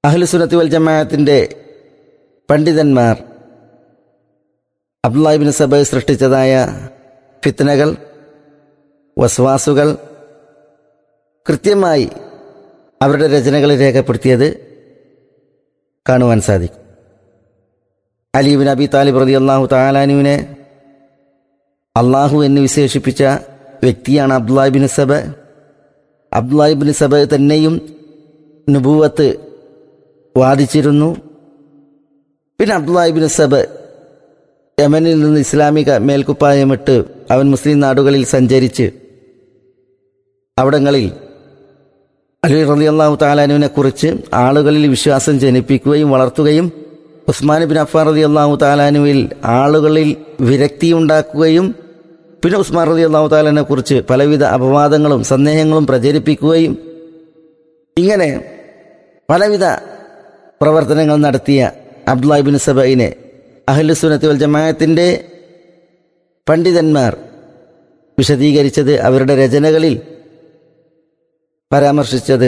അഹ്ലുസുനത്തി വൽ ജമാഅത്തിൻ്റെ പണ്ഡിതന്മാർ അബ്ദുല്ലാഹിബിൻ സബ സൃഷ്ടിച്ചതായ ഫിത്തനകൾ വസ്വാസുകൾ കൃത്യമായി അവരുടെ രചനകളിൽ രേഖപ്പെടുത്തിയത് കാണുവാൻ സാധിക്കും അലീബിൻ അബി താലിബ് റതി അള്ളാഹു താലാനുവിനെ അള്ളാഹു എന്ന് വിശേഷിപ്പിച്ച വ്യക്തിയാണ് അബ്ദുല്ലാഹിബിൻ സബ അബ്ദുല്ലാഹിബിൻ സബ തന്നെയും നുബൂവത്ത് വാദിച്ചിരുന്നു പിന്നെ അബ്ദുല്ലാഹിബിൻ സബ യമനിൽ നിന്ന് ഇസ്ലാമിക മേൽക്കുപ്പായമിട്ട് അവൻ മുസ്ലിം നാടുകളിൽ സഞ്ചരിച്ച് അവിടങ്ങളിൽ അലി റലി അള്ളാഹു താലാനുവിനെ കുറിച്ച് ആളുകളിൽ വിശ്വാസം ജനിപ്പിക്കുകയും വളർത്തുകയും ഉസ്മാൻ ബിൻ അഫാർ റതി അള്ളാഹു താലാനുവിൽ ആളുകളിൽ വിരക്തിയുണ്ടാക്കുകയും പിന്നെ ഉസ്മാൻ റതി അള്ളാഹു താലാനെ കുറിച്ച് പലവിധ അപവാദങ്ങളും സന്ദേഹങ്ങളും പ്രചരിപ്പിക്കുകയും ഇങ്ങനെ പലവിധ പ്രവർത്തനങ്ങൾ നടത്തിയ അബ്ദുല്ലാഹിബിൻ സബൈനെ അഹ്ലുസുനത്ത് വൽ ജമാഅത്തിൻ്റെ പണ്ഡിതന്മാർ വിശദീകരിച്ചത് അവരുടെ രചനകളിൽ പരാമർശിച്ചത്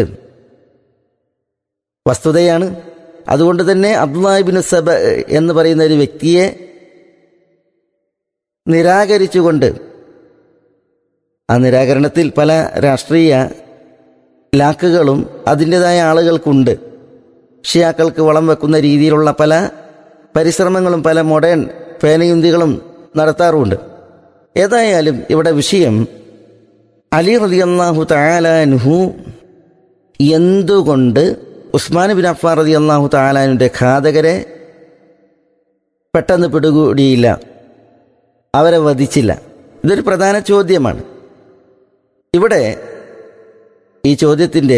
വസ്തുതയാണ് അതുകൊണ്ട് തന്നെ അബ്ദുല്ലാഹിബിൻ സബ എന്ന് പറയുന്ന ഒരു വ്യക്തിയെ നിരാകരിച്ചുകൊണ്ട് ആ നിരാകരണത്തിൽ പല രാഷ്ട്രീയ ലാക്കുകളും അതിൻ്റെതായ ആളുകൾക്കുണ്ട് ഷിയാക്കൾക്ക് വളം വെക്കുന്ന രീതിയിലുള്ള പല പരിശ്രമങ്ങളും പല മോഡേൺ പേനയുന്തികളും നടത്താറുമുണ്ട് ഏതായാലും ഇവിടെ വിഷയം അലി റളിയല്ലാഹു തആലാൻഹു എന്തുകൊണ്ട് ഉസ്മാൻ ബിൻ അഫ്ഫാർ റതി അള്ളാഹു താലാനുൻ്റെ ഘാതകരെ പെട്ടെന്ന് പിടികൂടിയില്ല അവരെ വധിച്ചില്ല ഇതൊരു പ്രധാന ചോദ്യമാണ് ഇവിടെ ഈ ചോദ്യത്തിൻ്റെ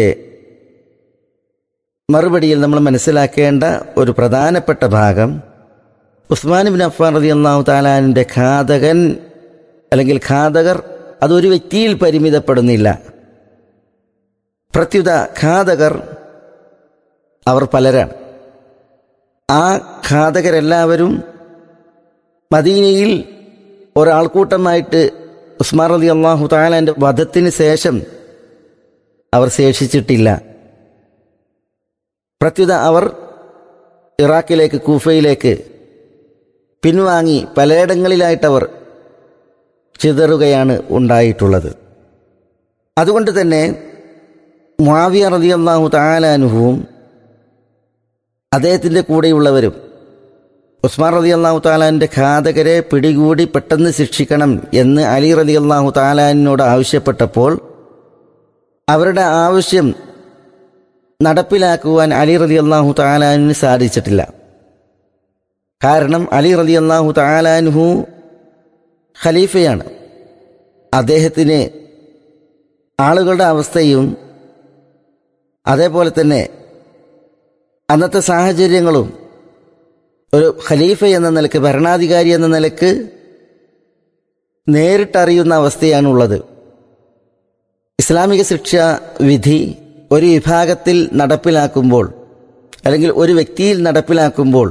മറുപടിയിൽ നമ്മൾ മനസ്സിലാക്കേണ്ട ഒരു പ്രധാനപ്പെട്ട ഭാഗം ഉസ്മാൻ ബിൻ അഫ്ഫാൻ റതി അള്ളാഹു താലാനിൻ്റെ ഘാതകൻ അല്ലെങ്കിൽ ഘാതകർ അതൊരു വ്യക്തിയിൽ പരിമിതപ്പെടുന്നില്ല പ്രത്യുത ഘാതകർ അവർ പലരാണ് ആ ഘാതകരെല്ലാവരും മദീനയിൽ ഒരാൾക്കൂട്ടമായിട്ട് ഉസ്മാൻ റതി അള്ളാഹു താലാൻ്റെ വധത്തിന് ശേഷം അവർ ശേഷിച്ചിട്ടില്ല പ്രത്യുത അവർ ഇറാഖിലേക്ക് കൂഫയിലേക്ക് പിൻവാങ്ങി പലയിടങ്ങളിലായിട്ടവർ ചിതറുകയാണ് ഉണ്ടായിട്ടുള്ളത് അതുകൊണ്ട് തന്നെ മുാവിയ റതി അള്ളാഹു താലാനുഹവും അദ്ദേഹത്തിൻ്റെ കൂടെയുള്ളവരും ഉസ്മാൻ റതി അള്ളാഹു താലാൻ്റെ ഘാതകരെ പിടികൂടി പെട്ടെന്ന് ശിക്ഷിക്കണം എന്ന് അലി റതി അള്ളാഹു താലാനോട് ആവശ്യപ്പെട്ടപ്പോൾ അവരുടെ ആവശ്യം നടപ്പിലാക്കുവാൻ അലി റതി അള്ളാഹു താലാനിന് സാധിച്ചിട്ടില്ല കാരണം അലി റതി അള്ളാഹു താലാൻഹു ഖലീഫയാണ് അദ്ദേഹത്തിന് ആളുകളുടെ അവസ്ഥയും അതേപോലെ തന്നെ അന്നത്തെ സാഹചര്യങ്ങളും ഒരു ഖലീഫ എന്ന നിലക്ക് ഭരണാധികാരി എന്ന നിലക്ക് നേരിട്ടറിയുന്ന അവസ്ഥയാണുള്ളത് ഇസ്ലാമിക ശിക്ഷാ വിധി ഒരു വിഭാഗത്തിൽ നടപ്പിലാക്കുമ്പോൾ അല്ലെങ്കിൽ ഒരു വ്യക്തിയിൽ നടപ്പിലാക്കുമ്പോൾ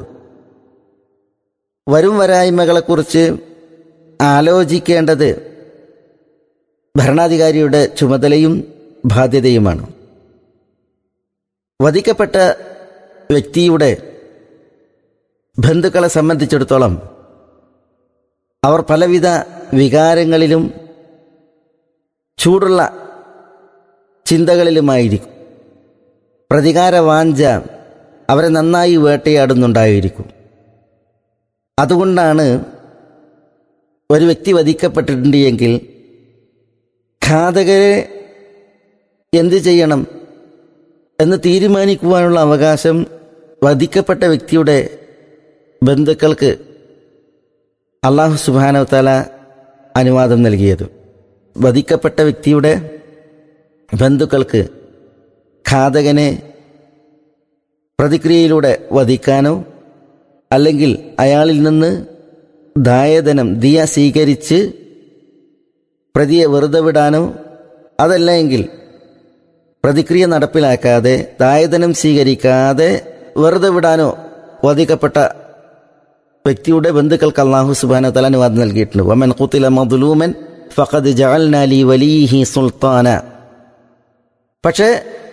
വരും വരായ്മകളെക്കുറിച്ച് ആലോചിക്കേണ്ടത് ഭരണാധികാരിയുടെ ചുമതലയും ബാധ്യതയുമാണ് വധിക്കപ്പെട്ട വ്യക്തിയുടെ ബന്ധുക്കളെ സംബന്ധിച്ചിടത്തോളം അവർ പലവിധ വികാരങ്ങളിലും ചൂടുള്ള ചിന്തകളിലുമായിരിക്കും പ്രതികാര വാഞ്ച അവരെ നന്നായി വേട്ടയാടുന്നുണ്ടായിരിക്കും അതുകൊണ്ടാണ് ഒരു വ്യക്തി വധിക്കപ്പെട്ടിട്ടുണ്ട് എങ്കിൽ ഘാതകരെ എന്ത് ചെയ്യണം എന്ന് തീരുമാനിക്കുവാനുള്ള അവകാശം വധിക്കപ്പെട്ട വ്യക്തിയുടെ ബന്ധുക്കൾക്ക് അള്ളാഹു സുബാനവത്താല അനുവാദം നൽകിയത് വധിക്കപ്പെട്ട വ്യക്തിയുടെ ബന്ധുക്കൾക്ക് ഘാതകനെ പ്രതിക്രിയയിലൂടെ വധിക്കാനോ അല്ലെങ്കിൽ അയാളിൽ നിന്ന് ദായധനം ദിയ സ്വീകരിച്ച് പ്രതിയെ വെറുതെ വിടാനോ അതല്ല എങ്കിൽ പ്രതിക്രിയ നടപ്പിലാക്കാതെ ദായധനം സ്വീകരിക്കാതെ വെറുതെ വിടാനോ വധിക്കപ്പെട്ട വ്യക്തിയുടെ ബന്ധുക്കൾക്ക് അള്ളാഹു സുബാന തല അനുവാദം നൽകിയിട്ടുണ്ട് വമൻ കുത്തില മദുലൂമൻ ഫഖദ് ജഅൽനാലി വലിഹി സുൽത്താന പക്ഷേ